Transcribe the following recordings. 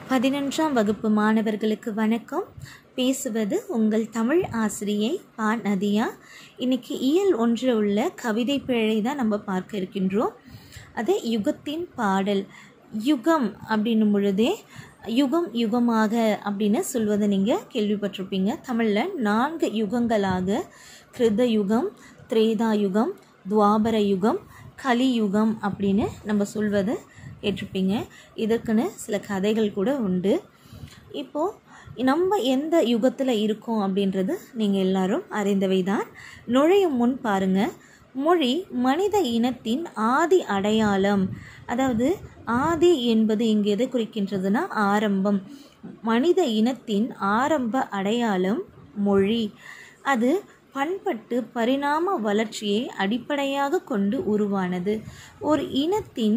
பதினொன்றாம் வகுப்பு மாணவர்களுக்கு வணக்கம் பேசுவது உங்கள் தமிழ் ஆசிரியை பா நதியா இன்னைக்கு இயல் ஒன்றில் உள்ள கவிதை பிழை தான் நம்ம பார்க்க இருக்கின்றோம் அது யுகத்தின் பாடல் யுகம் அப்படின்னும் பொழுதே யுகம் யுகமாக அப்படின்னு சொல்வதை நீங்கள் கேள்விப்பட்டிருப்பீங்க தமிழில் நான்கு யுகங்களாக கிருத யுகம் திரேதா யுகம் துவாபர யுகம் கலியுகம் அப்படின்னு நம்ம சொல்வதை கேட்டிருப்பீங்க இதற்குன்னு சில கதைகள் கூட உண்டு இப்போது நம்ம எந்த யுகத்தில் இருக்கோம் அப்படின்றது நீங்கள் எல்லாரும் அறிந்தவை தான் நுழையும் முன் பாருங்கள் மொழி மனித இனத்தின் ஆதி அடையாளம் அதாவது ஆதி என்பது இங்கு எதை குறிக்கின்றதுன்னா ஆரம்பம் மனித இனத்தின் ஆரம்ப அடையாளம் மொழி அது பண்பட்டு பரிணாம வளர்ச்சியை அடிப்படையாக கொண்டு உருவானது ஒரு இனத்தின்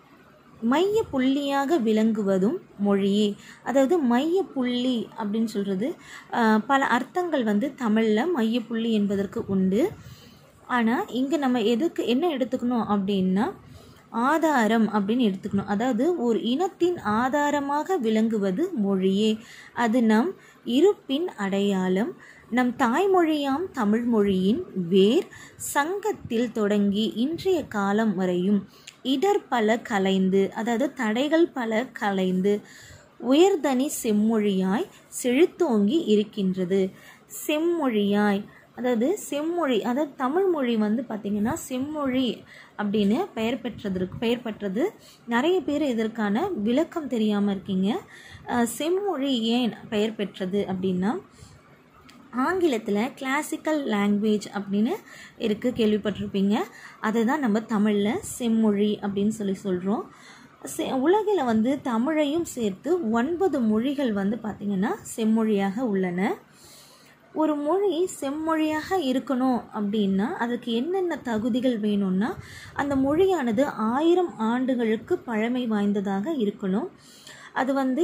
மைய புள்ளியாக விளங்குவதும் மொழியே அதாவது மைய புள்ளி அப்படின்னு சொல்கிறது பல அர்த்தங்கள் வந்து தமிழில் மைய புள்ளி என்பதற்கு உண்டு ஆனால் இங்கே நம்ம எதுக்கு என்ன எடுத்துக்கணும் அப்படின்னா ஆதாரம் அப்படின்னு எடுத்துக்கணும் அதாவது ஒரு இனத்தின் ஆதாரமாக விளங்குவது மொழியே அது நம் இருப்பின் அடையாளம் நம் தாய்மொழியாம் தமிழ் மொழியின் வேர் சங்கத்தில் தொடங்கி இன்றைய காலம் வரையும் இடர் பல கலைந்து அதாவது தடைகள் பல கலைந்து உயர்தனி செம்மொழியாய் செழுத்தோங்கி இருக்கின்றது செம்மொழியாய் அதாவது செம்மொழி அதாவது தமிழ் மொழி வந்து பார்த்திங்கன்னா செம்மொழி அப்படின்னு பெயர் பெற்றதற்கு பெயர் பெற்றது நிறைய பேர் இதற்கான விளக்கம் தெரியாமல் இருக்கீங்க செம்மொழி ஏன் பெயர் பெற்றது அப்படின்னா ஆங்கிலத்தில் கிளாசிக்கல் லாங்குவேஜ் அப்படின்னு இருக்குது கேள்விப்பட்டிருப்பீங்க அதை தான் நம்ம தமிழில் செம்மொழி அப்படின்னு சொல்லி சொல்கிறோம் செ உலகில் வந்து தமிழையும் சேர்த்து ஒன்பது மொழிகள் வந்து பார்த்திங்கன்னா செம்மொழியாக உள்ளன ஒரு மொழி செம்மொழியாக இருக்கணும் அப்படின்னா அதுக்கு என்னென்ன தகுதிகள் வேணும்னா அந்த மொழியானது ஆயிரம் ஆண்டுகளுக்கு பழமை வாய்ந்ததாக இருக்கணும் அது வந்து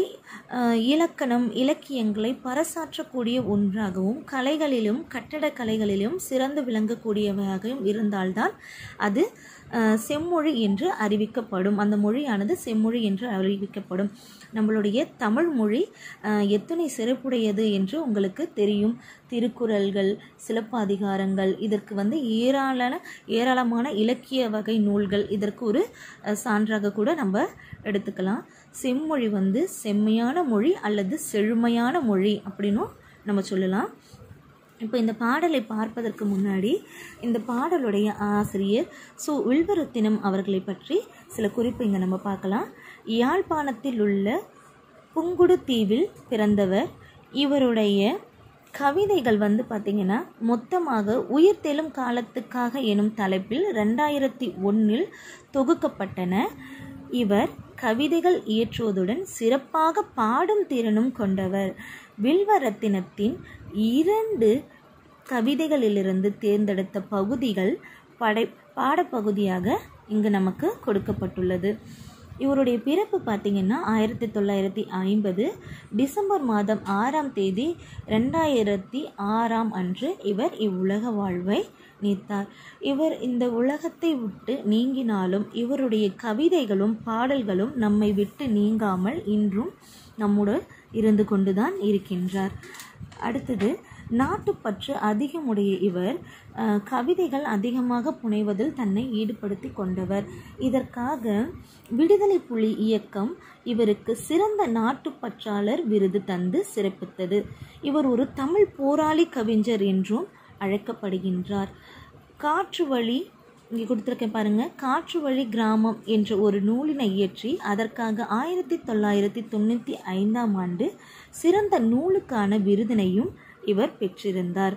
இலக்கணம் இலக்கியங்களை பறைசாற்றக்கூடிய ஒன்றாகவும் கலைகளிலும் கட்டடக்கலைகளிலும் சிறந்து விளங்கக்கூடியவையாகவும் இருந்தால்தான் அது செம்மொழி என்று அறிவிக்கப்படும் அந்த மொழியானது செம்மொழி என்று அறிவிக்கப்படும் நம்மளுடைய தமிழ் மொழி எத்தனை சிறப்புடையது என்று உங்களுக்கு தெரியும் திருக்குறள்கள் சிலப்பதிகாரங்கள் இதற்கு வந்து ஏராளமான ஏராளமான இலக்கிய வகை நூல்கள் இதற்கு ஒரு சான்றாக கூட நம்ம எடுத்துக்கலாம் செம்மொழி வந்து செம்மையான மொழி அல்லது செழுமையான மொழி அப்படின்னும் நம்ம சொல்லலாம் இப்போ இந்த பாடலை பார்ப்பதற்கு முன்னாடி இந்த பாடலுடைய ஆசிரியர் சு வில்வருத்தினம் அவர்களை பற்றி சில குறிப்பு இங்கே நம்ம பார்க்கலாம் யாழ்ப்பாணத்தில் உள்ள புங்குடு தீவில் பிறந்தவர் இவருடைய கவிதைகள் வந்து பார்த்திங்கன்னா மொத்தமாக உயிர் தெழும் காலத்துக்காக எனும் தலைப்பில் ரெண்டாயிரத்தி ஒன்றில் தொகுக்கப்பட்டன இவர் கவிதைகள் இயற்றுவதுடன் சிறப்பாக பாடும் திறனும் கொண்டவர் வில்வரத்தினத்தின் இரண்டு கவிதைகளிலிருந்து தேர்ந்தெடுத்த பகுதிகள் படை பாடப்பகுதியாக இங்கு நமக்கு கொடுக்கப்பட்டுள்ளது இவருடைய பிறப்பு பார்த்திங்கன்னா ஆயிரத்தி தொள்ளாயிரத்தி ஐம்பது டிசம்பர் மாதம் ஆறாம் தேதி ரெண்டாயிரத்தி ஆறாம் அன்று இவர் இவ்வுலக வாழ்வை நீத்தார் இவர் இந்த உலகத்தை விட்டு நீங்கினாலும் இவருடைய கவிதைகளும் பாடல்களும் நம்மை விட்டு நீங்காமல் இன்றும் நம்முடன் இருந்து கொண்டுதான் இருக்கின்றார் அடுத்தது நாட்டுப்பற்று அதிகமுடைய இவர் கவிதைகள் அதிகமாக புனைவதில் தன்னை ஈடுபடுத்தி கொண்டவர் இதற்காக விடுதலை புலி இயக்கம் இவருக்கு சிறந்த நாட்டுப்பற்றாளர் விருது தந்து சிறப்பித்தது இவர் ஒரு தமிழ் போராளி கவிஞர் என்றும் அழைக்கப்படுகின்றார் காற்று வழி இங்கே கொடுத்துருக்கேன் பாருங்கள் காற்று வழி கிராமம் என்ற ஒரு நூலினை இயற்றி அதற்காக ஆயிரத்தி தொள்ளாயிரத்தி தொண்ணூற்றி ஐந்தாம் ஆண்டு சிறந்த நூலுக்கான விருதினையும் இவர் பெற்றிருந்தார்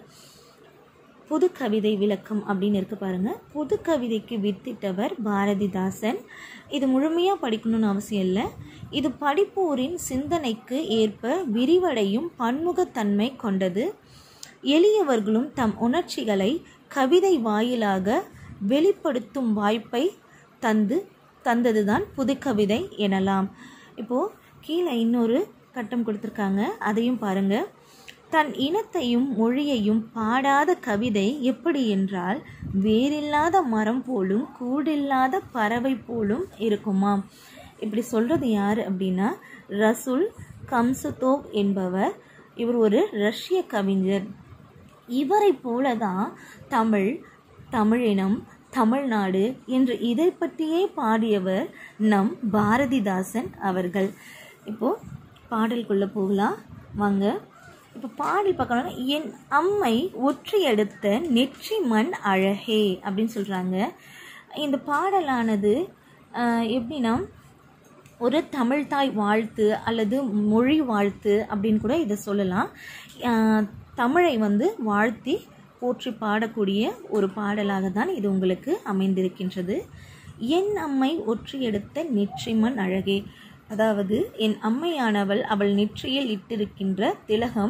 புது கவிதை விளக்கம் அப்படின்னு இருக்கு பாருங்க புது கவிதைக்கு வித்திட்டவர் பாரதிதாசன் இது முழுமையாக படிக்கணும்னு அவசியம் இல்லை இது படிப்போரின் சிந்தனைக்கு ஏற்ப விரிவடையும் பன்முகத்தன்மை கொண்டது எளியவர்களும் தம் உணர்ச்சிகளை கவிதை வாயிலாக வெளிப்படுத்தும் வாய்ப்பை தந்து தந்ததுதான் புதுக்கவிதை எனலாம் இப்போது கீழே இன்னொரு கட்டம் கொடுத்துருக்காங்க அதையும் பாருங்கள் தன் இனத்தையும் மொழியையும் பாடாத கவிதை எப்படி என்றால் வேறில்லாத மரம் போலும் கூடில்லாத பறவை போலும் இருக்குமாம் இப்படி சொல்கிறது யார் அப்படின்னா ரசுல் கம்சுதோவ் என்பவர் இவர் ஒரு ரஷ்ய கவிஞர் இவரை போல தான் தமிழ் தமிழினம் தமிழ்நாடு என்று இதை பற்றியே பாடியவர் நம் பாரதிதாசன் அவர்கள் இப்போது பாடலுக்குள்ளே போகலாம் வாங்க இப்போ பாடல் பார்க்கணும் என் அம்மை ஒற்றி எடுத்த நெற்றி மண் அழகே அப்படின்னு சொல்கிறாங்க இந்த பாடலானது ஆஹ், எப்படின்னா ஒரு தமிழ்தாய் வாழ்த்து அல்லது மொழி வாழ்த்து அப்படின்னு கூட இதை சொல்லலாம் ஆஹ், தமிழை வந்து வாழ்த்தி போற்றி பாடக்கூடிய ஒரு பாடலாக தான் இது உங்களுக்கு அமைந்திருக்கின்றது என் அம்மை ஒற்றி எடுத்த நெற்றிமண் அழகே அதாவது என் அம்மையானவள் அவள் நெற்றியில் இட்டிருக்கின்ற திலகம்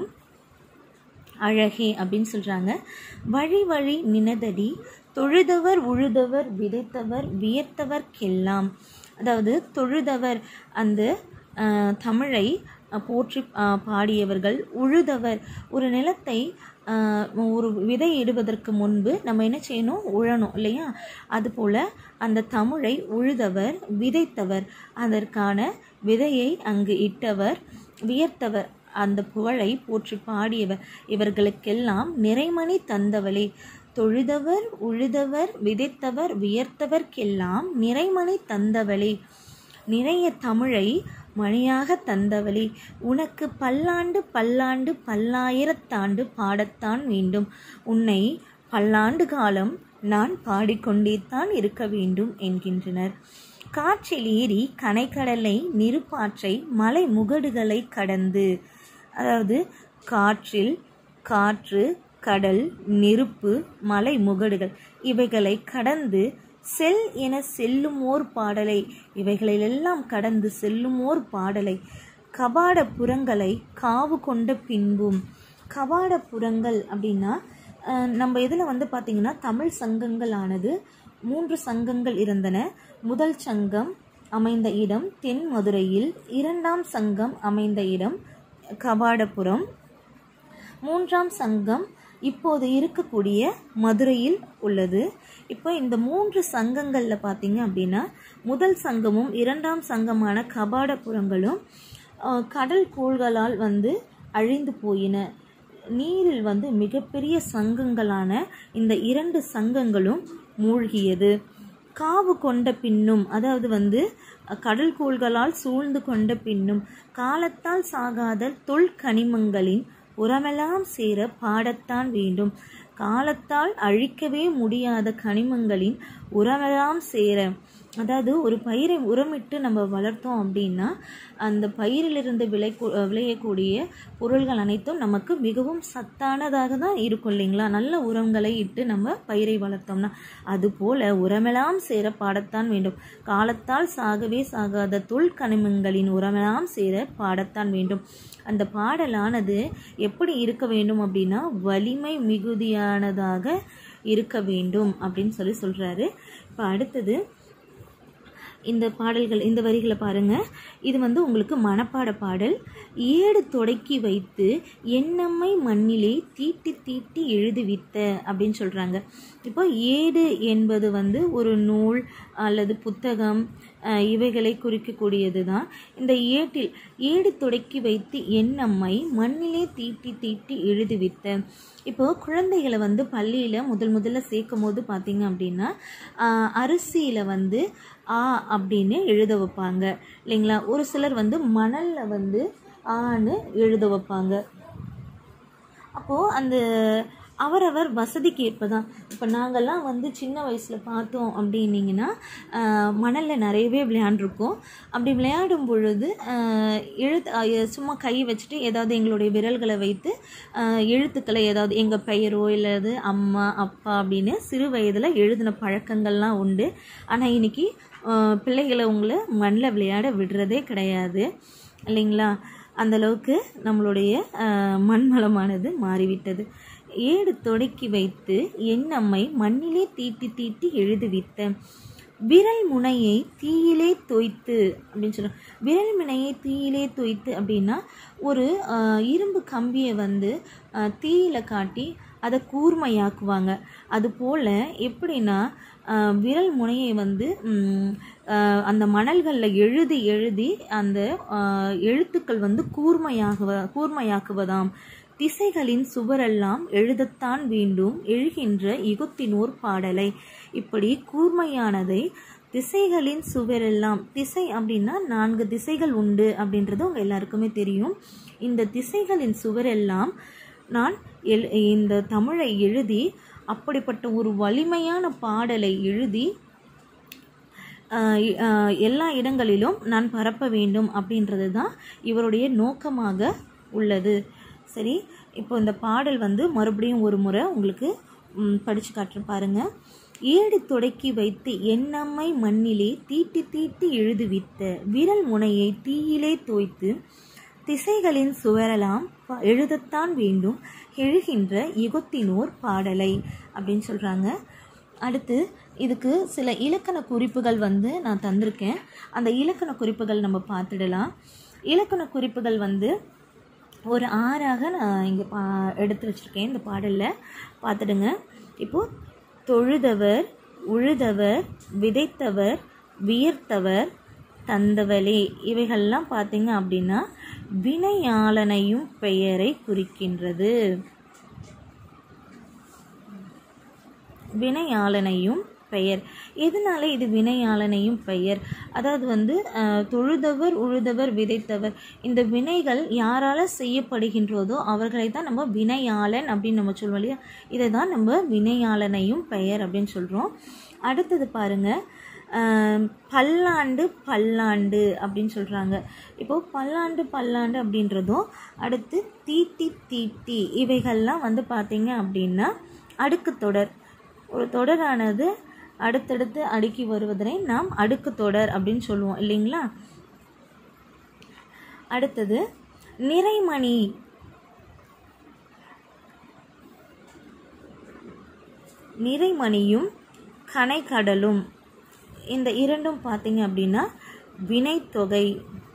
அழகே அப்படின்னு சொல்கிறாங்க வழி வழி நினதடி தொழுதவர் உழுதவர் விதைத்தவர் வியத்தவர்க்கெல்லாம் அதாவது தொழுதவர் அந்த ஆஹ், தமிழை அஹ், போற்றி ஆஹ், பாடியவர்கள் உழுதவர் ஒரு நிலத்தை ஆஹ், ஒரு விதை இடுவதற்கு முன்பு நம்ம என்ன செய்யணும் உழணும் இல்லையா அதுபோல் அந்த தமிழை உழுதவர் விதைத்தவர் அதற்கான விதையை அங்கு இட்டவர் வியர்த்தவர் அந்த புகழை போற்றி பாடியவர் இவர்களுக்கெல்லாம் நிறைமணி தந்தவளே தொழுதவர் உழுதவர் விதைத்தவர் வியர்த்தவர்க்கெல்லாம் நிறைமணி தந்தவளே நிறைய தமிழை மணியாக தந்தவளே உனக்கு பல்லாண்டு பல்லாண்டு பல்லாயிரத்தாண்டு பாடத்தான் வேண்டும் உன்னை பல்லாண்டு காலம் நான் பாடிக்கொண்டேத்தான் இருக்க வேண்டும் என்கின்றனர் காற்றில் ஏறி கனைக்கடலை நிருப்பாற்றை மலை முகடுகளை கடந்து அதாவது காற்றில் காற்று கடல் நெருப்பு மலை முகடுகள் இவைகளை கடந்து செல் என செல்லுமோர் பாடலை இவைகளிலெல்லாம் கடந்து செல்லுமோர் பாடலை கபாட புறங்களை காவு கொண்ட பின்பும் கபாட புறங்கள் அப்படின்னா அஹ், நம்ம இதில் வந்து பார்த்திங்கன்னா தமிழ் சங்கங்கள் ஆனது மூன்று சங்கங்கள் இருந்தன முதல் சங்கம் அமைந்த இடம் தென் மதுரையில் இரண்டாம் சங்கம் அமைந்த இடம் கபாடபுரம் மூன்றாம் சங்கம் இப்போது இருக்கக்கூடிய மதுரையில் உள்ளது இப்போ இந்த மூன்று சங்கங்களில் பார்த்தீங்க அப்படின்னா முதல் சங்கமும் இரண்டாம் சங்கமான கபாடபுரங்களும் அஹ், கடல் கோள்களால் வந்து அழிந்து போயின நீரில் வந்து மிகப்பெரிய சங்கங்களான இந்த இரண்டு சங்கங்களும் மூழ்கியது காவு கொண்ட பின்னும் அதாவது வந்து அஹ், கடல் கோள்களால் சூழ்ந்து கொண்ட பின்னும் காலத்தால் சாகாத தொல்கனிமங்களின் உரமெல்லாம் சேர பாடத்தான் வேண்டும் காலத்தால் அழிக்கவே முடியாத கனிமங்களின் உரமெல்லாம் சேர அதாவது ஒரு பயிரை உரமிட்டு நம்ம வளர்த்தோம் அப்படின்னா அந்த பயிரிலிருந்து விளை விளையக்கூடிய பொருள்கள் அனைத்தும் நமக்கு மிகவும் சத்தானதாக தான் இருக்கும் இல்லைங்களா நல்ல உரங்களை இட்டு நம்ம பயிரை வளர்த்தோம்னா அதுபோல் உரமெல்லாம் சேர பாடத்தான் வேண்டும் காலத்தால் சாகவே சாகாத தொல்கனிமங்களின் உரமெல்லாம் சேர பாடத்தான் வேண்டும் அந்த பாடலானது எப்படி இருக்க வேண்டும் அப்படின்னா வலிமை மிகுதியானதாக இருக்க வேண்டும் அப்படின்னு சொல்லி சொல்கிறாரு இப்போ அடுத்தது இந்த பாடல்கள் இந்த வரிகளை பாருங்க இது வந்து உங்களுக்கு மனப்பாட பாடல் ஏடு தொடக்கி வைத்து எண்ணம்மை மண்ணிலே தீட்டி தீட்டி எழுதுவித்த அப்படின்னு சொல்கிறாங்க இப்போ ஏடு என்பது வந்து ஒரு நூல் அல்லது புத்தகம் அஹ், இவைகளை குறிக்கக்கூடியது தான் இந்த ஏட்டில் ஏடு தொடக்கி வைத்து எண்ணம்மை மண்ணிலே தீட்டி தீட்டி எழுதுவித்த இப்போ குழந்தைகளை வந்து பள்ளியில் முதல் முதல்ல சேர்க்கும் போது பார்த்தீங்க அப்படின்னா ஆஹ், அரிசியில் வந்து ஆ அப்படின்னு எழுத வைப்பாங்க இல்லைங்களா ஒரு சிலர் வந்து மணலில் வந்து ஆன்னு எழுத வைப்பாங்க அப்போது அந்த அவரவர் வசதிக்கு ஏற்பதான் இப்போ நாங்கள்லாம் வந்து சின்ன வயசில் பார்த்தோம் அப்படின்னீங்கன்னா மணலில் நிறையவே விளையாண்டுருக்கோம் அப்படி விளையாடும் பொழுது ஆஹ், எழுத்து ஆஹ், சும்மா கை வச்சுட்டு ஏதாவது எங்களுடைய விரல்களை வைத்து ஆஹ், எழுத்துக்களை ஏதாவது எங்கள் பெயரோ இல்லது அம்மா அப்பா அப்படின்னு சிறு வயதில் எழுதின பழக்கங்கள்லாம் உண்டு ஆனால் இன்னைக்கு ஆஹ், பிள்ளைகளை உங்களை மண்ணில் விளையாட விடுறதே கிடையாது இல்லைங்களா அந்த அளவுக்கு நம்மளுடைய ஆஹ், மண்வளமானது மாறிவிட்டது ஏடு தொடக்கி வைத்து எண்ணம்மை மண்ணிலே தீட்டி தீட்டி எழுதுவித்த விரல் முனையை தீயிலே தோய்த்து அப்படின்னு சொல்கிறோம் விரல் முனையை தீயிலே தோய்த்து அப்படின்னா ஒரு ஆஹ், இரும்பு கம்பியை வந்து ஆஹ், தீயில காட்டி அதை கூர்மையாக்குவாங்க அதுபோல் எப்படின்னா ஆஹ், விரல் முனையை வந்து ம், ஆஹ், அந்த மணல்களில் எழுதி எழுதி அந்த ஆஹ், எழுத்துக்கள் வந்து கூர்மையாகுவ கூர்மையாக்குவதாம் திசைகளின் சுவரெல்லாம் எழுதத்தான் வேண்டும் எழுகின்ற யுகத்தினோர் பாடலை இப்படி கூர்மையானதை திசைகளின் சுவரெல்லாம் திசை அப்படின்னா நான்கு திசைகள் உண்டு அப்படின்றது உங்க எல்லாருக்குமே தெரியும் இந்த திசைகளின் சுவரெல்லாம் நான் எழு இந்த தமிழை எழுதி அப்படிப்பட்ட ஒரு வலிமையான பாடலை எழுதி ஆஹ் இ- ஆஹ் எல்லா இடங்களிலும் நான் பரப்ப வேண்டும் அப்படின்றது தான் இவருடைய நோக்கமாக உள்ளது சரி இப்போ இந்த பாடல் வந்து மறுபடியும் ஒரு முறை உங்களுக்கு ம், படிச்சு காட்டுறேன் பாருங்க ஏடு தொடக்கி வைத்து எண்ணம்மை மண்ணிலே தீட்டி தீட்டி எழுதுவித்த விரல் முனையை தீயிலே தோய்த்து திசைகளின் சுவரெல்லாம் ப- எழுதத்தான் வேண்டும் எழுகின்ற யுகத்தினோர் பாடலை அப்படின்னு சொல்கிறாங்க அடுத்து இதுக்கு சில இலக்கண குறிப்புகள் வந்து நான் தந்திருக்கேன் அந்த இலக்கண குறிப்புகள் நம்ம பார்த்துடலாம் இலக்கண குறிப்புகள் வந்து ஒரு ஆறாக நான் இங்கே பா எடுத்து வச்சுருக்கேன் இந்த பாடலில் பார்த்துடுங்க இப்போது தொழுதவர் உழுதவர் விதைத்தவர் வியர்த்தவர் தந்தவளே இவைகள்லாம் பார்த்தீங்க அப்படின்னா வினையாளனையும் பெயரை குறிக்கின்றது வினையாளனையும் பெயர் எதனால இது வினையாளனையும் பெயர் அதாவது வந்து அஹ், தொழுதவர் உழுதவர் விதைத்தவர் இந்த வினைகள் யாரால செய்யப்படுகின்றதோ அவர்களை தான் நம்ம வினையாளன் அப்படின்னு நம்ம சொல்லுவோம் இல்லையா இதை தான் நம்ம வினையாளனையும் பெயர் அப்படின்னு சொல்கிறோம் அடுத்தது பாருங்க அஹ், பல்லாண்டு பல்லாண்டு அப்படின்னு சொல்கிறாங்க இப்போது பல்லாண்டு பல்லாண்டு அப்படின்றதும் அடுத்து தீட்டி தீட்டி இவைகள்லாம் வந்து பார்த்தீங்க அப்படின்னா அடுக்கு தொடர் ஒரு தொடரானது அடுத்தடுத்து அடுக்கி வருவதனை நாம் அடுக்கு தொடர் அப்படின்னு சொல்லுவோம் இல்லைங்களா அடுத்தது நிறைமணி நிறைமணியும் கனைக்கடலும் இந்த இரண்டும் பார்த்தீங்க அப்படின்னா வினைத்தொகை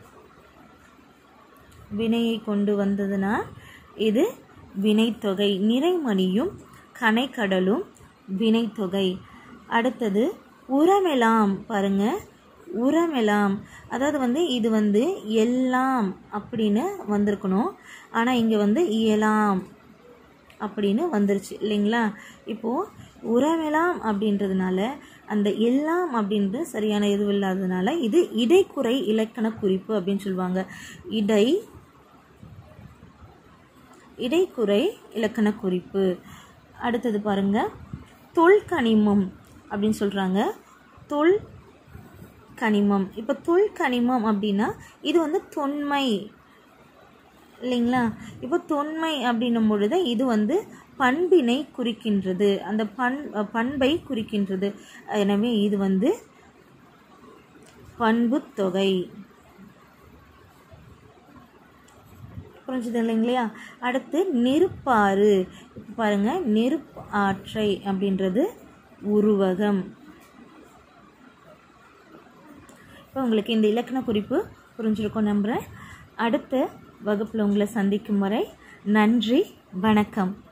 வினையை கொண்டு வந்ததுன்னா இது வினைத்தொகை நிறைமணியும் கனைக்கடலும் வினைத்தொகை அடுத்தது உரமெலாம் பாருங்க உரமெலாம் அதாவது வந்து இது வந்து எல்லாம் அப்படின்னு வந்திருக்கணும் ஆனால் இங்கே வந்து இயலாம் அப்படின்னு வந்துருச்சு இல்லைங்களா இப்போது உரமெலாம் அப்படின்றதுனால அந்த எல்லாம் அப்படின்றது சரியான எதுவும் இல்லாததுனால இது இடைக்குறை இலக்கண குறிப்பு அப்படின்னு சொல்லுவாங்க இடை இடைக்குறை இலக்கண குறிப்பு அடுத்தது பாருங்க தொல்கனிமம் அப்படின்னு சொல்கிறாங்க தொல் கனிமம் இப்போ தொல் கனிமம் அப்படின்னா இது வந்து தொன்மை இல்லைங்களா இப்போ தொன்மை அப்படின்னும் பொழுது இது வந்து பண்பினை குறிக்கின்றது அந்த பண் பண்பை குறிக்கின்றது எனவே இது வந்து பண்புத் தொகை புரிஞ்சுது இல்லைங்களா அடுத்து நெருப்பாறு இப்போ பாருங்க நெருப்பு ஆற்றை அப்படின்றது உருவகம் இப்போ உங்களுக்கு இந்த இலக்கண குறிப்பு புரிஞ்சிருக்கும் நம்புகிறேன் அடுத்த வகுப்பில் உங்களை சந்திக்கும் வரை நன்றி வணக்கம்